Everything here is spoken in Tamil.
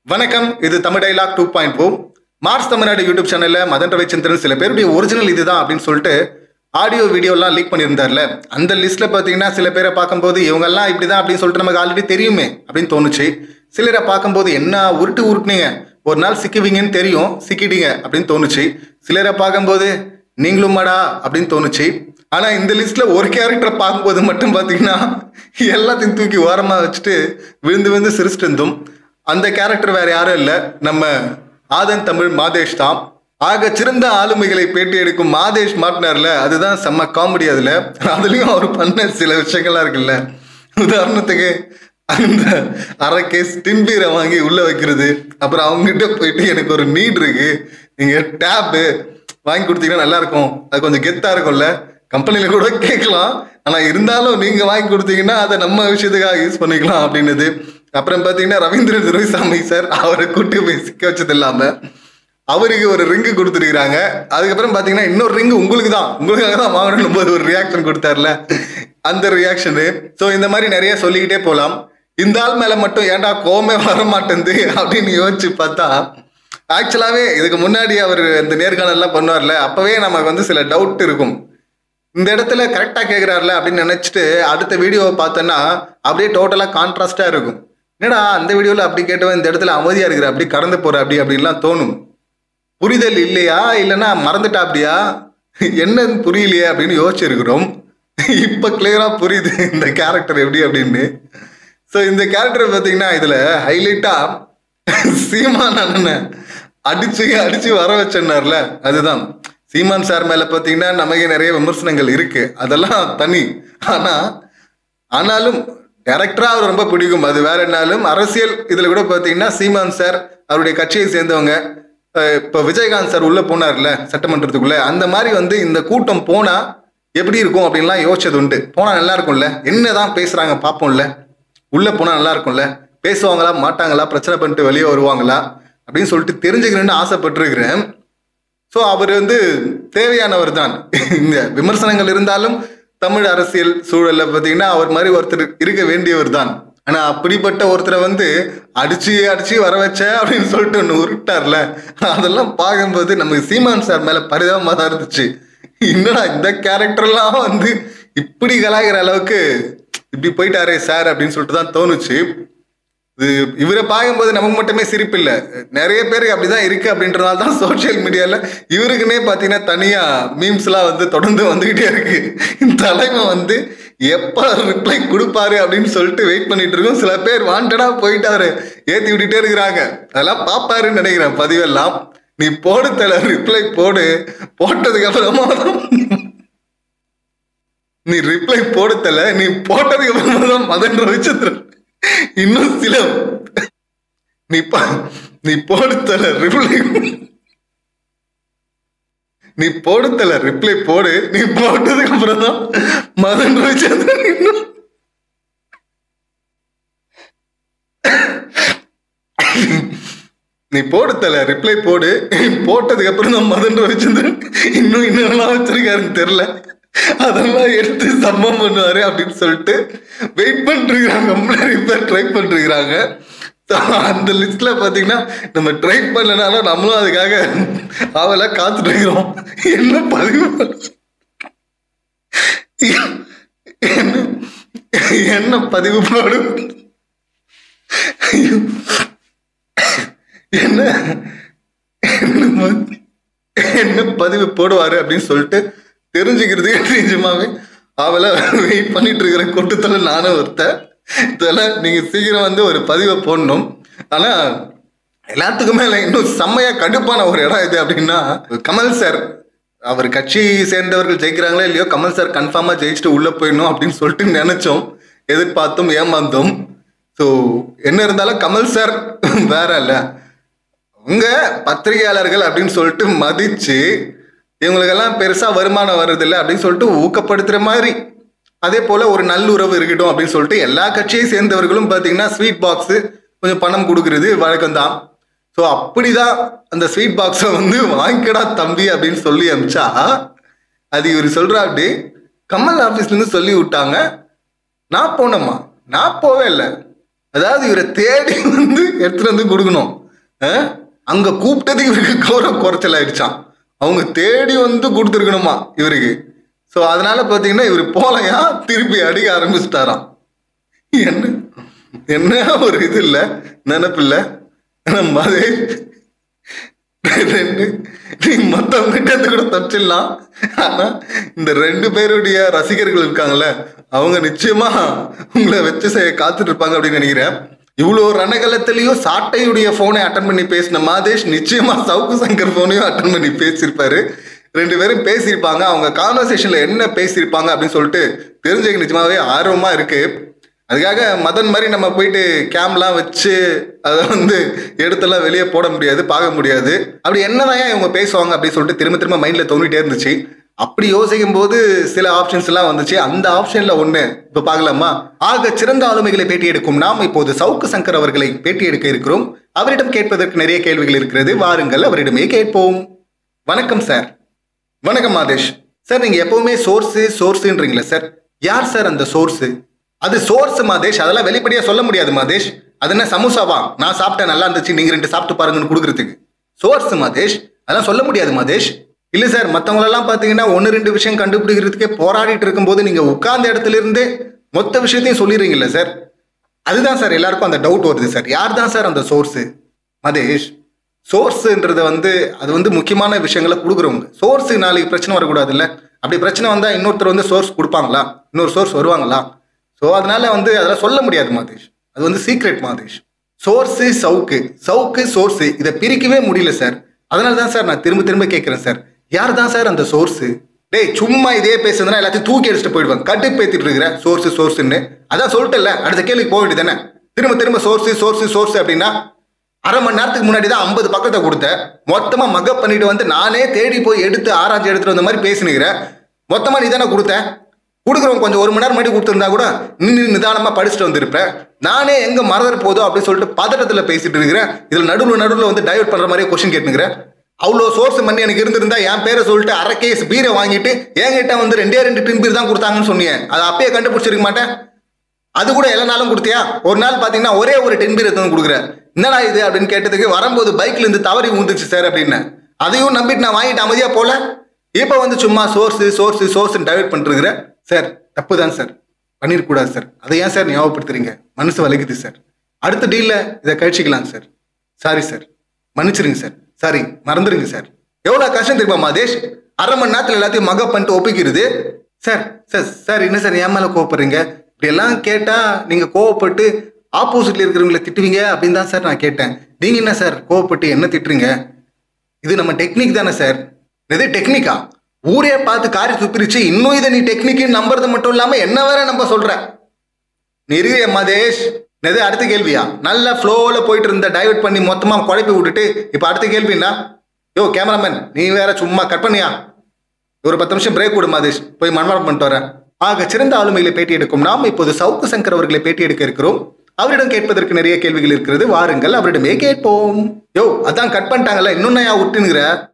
வணக்கம் இது Tamil dialogue two point O Mars Tamil Nadu YouTube சேனல்ல மதன் ரவிச்சந்திரன் சில பேருடைய ஒரிஜினல் இதுதான் அப்படின்னு சொல்லிட்டு ஆடியோ வீடியோலாம் லீக் பண்ணியிருந்தார்ல அந்த லிஸ்ட்ல பார்த்தீங்கன்னா சில பேரை பார்க்கும்போது இவங்கெல்லாம் இப்படிதான் அப்படின்னு சொல்லிட்டு நமக்கு ஆல்ரெடி தெரியுமே அப்படின்னு தோணுச்சு சிலரை பார்க்கும்போது என்ன உருட்டு உருட்டுனீங்க ஒரு நாள் சிக்குவீங்கன்னு தெரியும் சிக்கிட்டீங்க அப்படின்னு தோணுச்சு சிலரை பார்க்கும்போது நீங்களும் மாடா அப்படின்னு தோணுச்சு ஆனா இந்த லிஸ்ட்ல ஒரு கேரக்டரை பார்க்கும்போது மட்டும் பாத்தீங்கன்னா எல்லாத்தையும் தூக்கி ஓரமா வச்சுட்டு விழுந்து விழுந்து சிரிச்சிட்டு இருந்தோம் அந்த கேரக்டர் வேற யாரும் இல்ல நம்ம ஆதன் தமிழ் மாதேஷ் தான் ஆக சிறந்த ஆளுமைகளை பேட்டி எடுக்கும் மாதேஷ் மாட்டினார்ல அதுதான் செம்ம காமெடி அதுல அதுலயும் அவர் பண்ண சில விஷயங்கள்லாம் இருக்குல்ல உதாரணத்துக்கு அந்த அரை கேஸ் டின்பீரை வாங்கி உள்ள வைக்கிறது அப்புறம் அவங்ககிட்ட போயிட்டு எனக்கு ஒரு நீட் இருக்கு நீங்க டேப்பு வாங்கி கொடுத்தீங்கன்னா நல்லா இருக்கும் அது கொஞ்சம் கெத்தா இருக்கும்ல கம்பெனில கூட கேட்கலாம் ஆனா இருந்தாலும் நீங்க வாங்கி கொடுத்தீங்கன்னா அதை நம்ம விஷயத்துக்காக யூஸ் பண்ணிக்கலாம் அப்படின்னது அப்புறம் பாத்தீங்கன்னா ரவீந்திரன் துரைசாமி சார் அவரை கூட்டி போய் சிக்க வச்சது இல்லாம அவருக்கு ஒரு ரிங்கு கொடுத்துருக்காங்க அதுக்கப்புறம் பாத்தீங்கன்னா இன்னொரு ரிங்கு உங்களுக்கு தான் உங்களுக்காக தான் வாங்கணும் போது ஒரு ரியாக்ஷன் கொடுத்தாருல அந்த ரியாக்ஷனு ஸோ இந்த மாதிரி நிறைய சொல்லிக்கிட்டே போகலாம் இந்த ஆள் மேல மட்டும் ஏன்டா கோமே வர மாட்டேங்குது அப்படின்னு யோசிச்சு பார்த்தா ஆக்சுவலாவே இதுக்கு முன்னாடி அவர் இந்த நேர்காணல்லாம் பண்ணுவார்ல அப்பவே நமக்கு வந்து சில டவுட் இருக்கும் இந்த இடத்துல கரெக்டாக கேட்குறாருல அப்படின்னு நினச்சிட்டு அடுத்த வீடியோவை பார்த்தோன்னா அப்படியே டோட்டலாக கான்ட்ராஸ்டாக இருக்கும் என்னடா அந்த வீடியோவில் அப்படி கேட்டவன் இந்த இடத்துல அமைதியாக இருக்கிற அப்படி கடந்து போகிற அப்படி அப்படிலாம் தோணும் புரிதல் இல்லையா இல்லைன்னா மறந்துட்டா அப்படியா என்னன்னு புரியலையே அப்படின்னு யோசிச்சிருக்கிறோம் இப்போ கிளியராக புரியுது இந்த கேரக்டர் எப்படி அப்படின்னு ஸோ இந்த கேரக்டர் பார்த்தீங்கன்னா இதில் ஹைலைட்டாக சீமான் அண்ணனை அடிச்சு அடிச்சு வர வச்சனார்ல அதுதான் சீமான் சார் மேல பாத்தீங்கன்னா நமக்கு நிறைய விமர்சனங்கள் இருக்கு அதெல்லாம் தனி ஆனா ஆனாலும் டேரக்டரா அவர் ரொம்ப பிடிக்கும் அது வேற என்னாலும் அரசியல் இதுல கூட பாத்தீங்கன்னா சீமான் சார் அவருடைய கட்சியை சேர்ந்தவங்க அஹ் இப்ப விஜயகாந்த் சார் உள்ள போனார்ல சட்டமன்றத்துக்குள்ள அந்த மாதிரி வந்து இந்த கூட்டம் போனா எப்படி இருக்கும் அப்படின்லாம் யோசிச்சது உண்டு போனா நல்லா இருக்கும்ல என்னதான் பேசுறாங்க பார்ப்போம்ல உள்ள போனா நல்லா இருக்கும்ல பேசுவாங்களா மாட்டாங்களா பிரச்சனை பண்ணிட்டு வெளியே வருவாங்களா அப்படின்னு சொல்லிட்டு தெரிஞ்சுக்கிறேன்னு ஆசைப்பட்டிருக்கிறேன் ஸோ அவர் வந்து தேவையானவர் தான் இந்த விமர்சனங்கள் இருந்தாலும் தமிழ் அரசியல் சூழல்ல பார்த்தீங்கன்னா அவர் மாதிரி ஒருத்தர் இருக்க வேண்டியவர் தான் ஆனா அப்படிப்பட்ட ஒருத்தரை வந்து அடிச்சு அடிச்சு வர வச்ச அப்படின்னு சொல்லிட்டு ஒன்று உருட்டார்ல அதெல்லாம் பார்க்கும்போது நமக்கு சீமான் சார் மேல பரிதாபமாக தான் இருந்துச்சு என்னடா இந்த கேரக்டர்லாம் வந்து இப்படி கலாகிற அளவுக்கு இப்படி போயிட்டாரே சார் அப்படின்னு சொல்லிட்டு தான் தோணுச்சு இது இவரை பார்க்கும்போது நமக்கு மட்டுமே சிரிப்பு இல்லை நிறைய பேருக்கு அப்படிதான் இருக்கு அப்படின்றதால தான் சோஷியல் மீடியால இவருக்குன்னே பார்த்தீங்கன்னா தனியா மீம்ஸ்லாம் வந்து தொடர்ந்து வந்துகிட்டே இருக்கு இந்த தலைமை வந்து எப்ப ரிப்ளை கொடுப்பாரு அப்படின்னு சொல்லிட்டு வெயிட் பண்ணிட்டு இருக்கோம் சில பேர் வாண்டடா போயிட்டு அவரை ஏத்தி விட்டுட்டே இருக்கிறாங்க அதெல்லாம் பாப்பாருன்னு நினைக்கிறேன் பதிவெல்லாம் நீ போடு தல ரிப்ளை போடு போட்டதுக்கு அப்புறமா தான் நீ ரிப்ளை போடுத்தல நீ போட்டதுக்கு அப்புறமா தான் மதன் ரவிச்சந்திரன் இன்னும் சில நீ ப- நீ போடுத்தல ரிப்ளை நீ போடுத்தல ரிப்ளை போடு நீ போட்டதுக்கு அப்புறம் தான் மதன் ரவிச்சந்திரன் இன்னும் நீ போடுத்தல ரிப்ளை போடு நீ போட்டதுக்கு அப்புறம் தான் மதன் ரவிச்சந்திரன் இன்னும் என்னெல்லாம் வச்சிருக்காருன்னு தெரியல அதெல்லாம் எடுத்து சம்பவம் பண்ணுவாரு அப்படின்னு சொல்லிட்டு வெயிட் பண்ணிருக்கிறாங்க நிறைய பேர் ட்ரை பண்ணிருக்கிறாங்க So, அந்த லிஸ்ட்ல பாத்தீங்கன்னா நம்ம ட்ரை பண்ணனாலும் நம்மளும் அதுக்காக அவளை காத்துட்டு இருக்கிறோம் என்ன பதிவு பண்ண- என்ன என்ன பதிவு போடும் என்ன என்ன ம- என்ன பதிவு போடுவாரு அப்படின்னு சொல்லிட்டு தெரிஞ்சுக்கிறது நிஜமாவே அவளை வெயிட் பண்ணிட்டு இருக்கிற கூட்டத்துல நானும் ஒருத்தன் இதெல்லாம் நீங்க சீக்கிரம் வந்து ஒரு பதிவை போடணும் ஆனா எல்லாத்துக்கும் மேல இன்னும் செம்மையா கடுப்பான ஒரு இடம் இது அப்படின்னா கமல் சார் அவர் கட்சி சேர்ந்தவர்கள் ஜெயிக்கிறாங்களோ இல்லையோ கமல் சார் கன்ஃபார்மா ஜெயிச்சுட்டு உள்ள போயிடணும் அப்படின்னு சொல்லிட்டு நினைச்சோம் எதிர்பார்த்தோம் ஏமாந்தோம் ஸோ என்ன இருந்தாலும் கமல் சார் வேற இல்ல உங்க பத்திரிகையாளர்கள் அப்படின்னு சொல்லிட்டு மதிச்சு இவங்களுக்கெல்லாம் பெருசா வருமானம் வருது இல்லை அப்படின்னு சொல்லிட்டு ஊக்கப்படுத்துற மாதிரி அதே போல ஒரு நல்லுறவு இருக்கட்டும் அப்படின்னு சொல்லிட்டு எல்லா கட்சியை சேர்ந்தவர்களும் பார்த்தீங்கன்னா ஸ்வீட் பாக்ஸ் கொஞ்சம் பணம் கொடுக்கறது வழக்கம் தான் ஸோ அப்படிதான் அந்த ஸ்வீட் பாக்ஸை வந்து வாங்கிக்கடா தம்பி அப்படின்னு சொல்லி அமிச்சா அது இவர் சொல்றாப்படி கமல் ஆஃபீஸ்ல இருந்து சொல்லி விட்டாங்க நான் போனேம்மா நான் போவே இல்லை அதாவது இவரை தேடி வந்து எடுத்துட்டு வந்து கொடுக்கணும் அஹ்? அங்க கூப்பிட்டதுக்கு இவருக்கு கௌரவ குறைச்சல் ஆயிடுச்சான் அவங்க தேடி வந்து கொடுத்துருக்கணுமா இவருக்கு ஸோ அதனால பார்த்தீங்கன்னா இவர் போலையா திருப்பி அடிக்க ஆரம்பிச்சிட்டாராம் என்ன என்ன ஒரு இது இல்லை நினப்பு இல்லை நம்ம அதே ரெண்டு நீ மற்றவங்க கிட்ட கூட தப்பிச்சிடலாம் ஆனா இந்த ரெண்டு பேருடைய ரசிகர்கள் இருக்காங்கல்ல அவங்க நிச்சயமா உங்களை வச்சு செய்ய காத்துட்டு இருப்பாங்க அப்படின்னு நினைக்கிறேன் இவ்வளோ ரணகலத்திலையும் சாட்டையுடைய ஃபோனை அட்டன் பண்ணி பேசின மாதேஷ் நிச்சயமா சவுக்கு சங்கர் ஃபோனையும் அட்டன் பண்ணி பேசியிருப்பாரு ரெண்டு பேரும் பேசியிருப்பாங்க அவங்க கான்வர்சேஷன்ல என்ன பேசியிருப்பாங்க அப்படின்னு சொல்லிட்டு தெரிஞ்சுக்க நிஜமாவே ஆர்வமா இருக்கு அதுக்காக மதன் மாதிரி நம்ம போயிட்டு கேம்லாம் வச்சு அதை வந்து எடுத்தெல்லாம் வெளியே போட முடியாது பார்க்க முடியாது அப்படி என்னதான் இவங்க பேசுவாங்க அப்படின்னு சொல்லிட்டு திரும்ப திரும்ப மைண்ட்ல தோணிட்டே இருந்துச்சு அப்படி யோசிக்கும் போது சில ஆப்ஷன்ஸ் எல்லாம் வந்துச்சு அந்த ஆப்ஷன்ல ஒண்ணு இப்ப பார்க்கலாமா ஆக சிறந்த ஆளுமைகளை பேட்டி எடுக்கும் நாம் இப்போது சவுக்கு சங்கர் அவர்களை பேட்டி எடுக்க இருக்கிறோம் அவரிடம் கேட்பதற்கு நிறைய கேள்விகள் இருக்கிறது வாருங்கள் அவரிடமே கேட்போம் வணக்கம் சார் வணக்கம் மாதேஷ் சார் நீங்க எப்பவுமே சோர்ஸு சோர்ஸுன்றீங்களா சார் யார் சார் அந்த சோர்ஸு அது சோர்ஸ் மாதேஷ் அதெல்லாம் வெளிப்படையா சொல்ல முடியாது மாதேஷ் அது என்ன சமோசாவா நான் சாப்பிட்டேன் நல்லா இருந்துச்சு நீங்க ரெண்டு சாப்பிட்டு பாருங்கன்னு கொடுக்குறதுக்கு சோர்ஸ் மாதேஷ் அதெல்லாம் சொல்ல முடியாது மாதேஷ் இல்ல சார் மற்றவங்களெல்லாம் பார்த்தீங்கன்னா ஒன்று ரெண்டு விஷயம் கண்டுபிடிக்கிறதுக்கே போராடிட்டு இருக்கும்போது நீங்க உட்கார்ந்த இடத்துல இருந்தே மொத்த விஷயத்தையும் சொல்லிடுறீங்கல்ல சார் அதுதான் சார் எல்லாருக்கும் அந்த டவுட் வருது சார் யார் தான் சார் அந்த சோர்ஸு மதேஷ் சோர்ஸுன்றது வந்து அது வந்து முக்கியமான விஷயங்களை கொடுக்குறவங்க சோர்ஸு நாளைக்கு பிரச்சனை வரக்கூடாதுல்ல அப்படி பிரச்சனை வந்தால் இன்னொருத்தர் வந்து சோர்ஸ் கொடுப்பாங்களா இன்னொரு சோர்ஸ் வருவாங்களா ஸோ அதனால வந்து அதெல்லாம் சொல்ல முடியாது மாதேஷ் அது வந்து secret Madhesh source Savukku Savukku source இதை பிரிக்கவே முடியல சார் அதனால தான் சார் நான் திரும்ப திரும்ப கேட்குறேன் சார் யார் தான் சார் அந்த சோர்ஸு டேய் சும்மா இதே பேசுறதுனா எல்லாத்தையும் தூக்கி அடிச்சுட்டு போயிடுவாங்க கட்டு பேத்திட்டு இருக்கிற சோர்ஸ் சோர்ஸ்ன்னு அதான் சொல்லிட்டல அடுத்த கேள்விக்கு போக வேண்டியதானே திரும்ப திரும்ப சோர்ஸ் சோர்ஸ் சோர்ஸ் அப்படின்னா அரை மணி நேரத்துக்கு முன்னாடி தான் ஐம்பது பக்கத்தை கொடுத்தேன் மொத்தமா மக்கப் பண்ணிட்டு வந்து நானே தேடி போய் எடுத்து ஆராய்ச்சி எடுத்துட்டு வந்த மாதிரி பேசினுக்கிறேன் மொத்தமா நீ தானே கொடுத்தேன் கொடுக்குறவங்க கொஞ்சம் ஒரு மணி நேரம் முன்னாடி கொடுத்துருந்தா கூட நின்று நிதானமா படிச்சுட்டு வந்திருப்பேன் நானே எங்க மறந்துட்டு போதோ அப்படின்னு சொல்லிட்டு பதட்டத்துல பேசிட்டு இருக்கிறேன் இதுல நடுவில் நடுவில் வந்து டைவர்ட் பண்ற மாதிரியே கொஸ்டின் கேட்டுக்கிறேன் அவ்வளோ சோர்ஸ் பண்ணி எனக்கு இருந்திருந்தா என் பேரை சொல்லிட்டு அரை கேஸ் பீரை வாங்கிட்டு என்கிட்ட வந்து ரெண்டே ரெண்டு டின் பீர் தான் கொடுத்தாங்கன்னு சொன்னீங்க அதை அப்பயே கண்டுபிடிச்சிருக்க மாட்டேன் அது கூட எல்லா நாளும் கொடுத்தியா ஒரு நாள் பார்த்தீங்கன்னா ஒரே ஒரு டென் பீர் எடுத்து வந்து கொடுக்குறேன் என்னடா இது அப்படின்னு கேட்டதுக்கு வரும்போது பைக்ல இருந்து தவறி ஊந்துச்சு சார் அப்படின்னு அதையும் நம்பிட்டு நான் வாங்கிட்டு அமைதியா போல இப்போ வந்து சும்மா சோர்ஸ் சோர்ஸ் சோர்ஸ் டைவர்ட் பண்ணிருக்கிறேன் சார் தப்பு தான் சார் பண்ணிருக்கூடாது சார் அதை ஏன் சார் ஞாபகப்படுத்துறீங்க மனசு வலிக்குது சார் அடுத்த டீல்ல இதை கழிச்சிக்கலாம் சார் சாரி சார் மன்னிச்சிருங்க சார் சாரி மறந்துருங்க சார் எவ்வளோ கஷ்டம் தெரியுமா மாதேஷ் அரை மணி நேரத்தில் எல்லாத்தையும் மக பண்ணிட்டு ஒப்பிக்கிறது சார் சார் சார் என்ன சார் ஏன் மேலே கோவப்படுறீங்க இப்படி எல்லாம் கேட்டால் நீங்கள் கோவப்பட்டு ஆப்போசிட்ல இருக்கிறவங்களை திட்டுவீங்க அப்படின்னு தான் சார் நான் கேட்டேன் நீங்கள் என்ன சார் கோவப்பட்டு என்ன திட்டுறீங்க இது நம்ம டெக்னிக் தானே சார் இது டெக்னிக்கா ஊரே பார்த்து காரி துப்பிரிச்சு இன்னும் இதை நீ டெக்னிக்குன்னு நம்புறது மட்டும் இல்லாமல் என்ன வேற நம்ப சொல்ற நெருங்கிய மதேஷ் எது அடுத்த கேள்வியா நல்ல ஃப்ளோவில் போயிட்டு இருந்த டைவர்ட் பண்ணி மொத்தமாக குழப்பி விட்டுட்டு இப்போ அடுத்த கேள்வின்னா யோ கேமராமேன் நீ வேற சும்மா கட் பண்ணியா ஒரு பத்து நிமிஷம் பிரேக் விடு மதேஷ் போய் மன்மாரம் பண்ணிட்டு வரேன் ஆக சிறந்த ஆளுமைகளை பேட்டி எடுக்கும் நாம் இப்போது சவுக்கு சங்கர் அவர்களை பேட்டி எடுக்க இருக்கிறோம் அவரிடம் கேட்பதற்கு நிறைய கேள்விகள் இருக்கிறது வாருங்கள் அவரிடமே கேட்போம் யோ அதான் கட் பண்ணிட்டாங்கல்ல இன்னும் நான் விட்டுனுங்கிற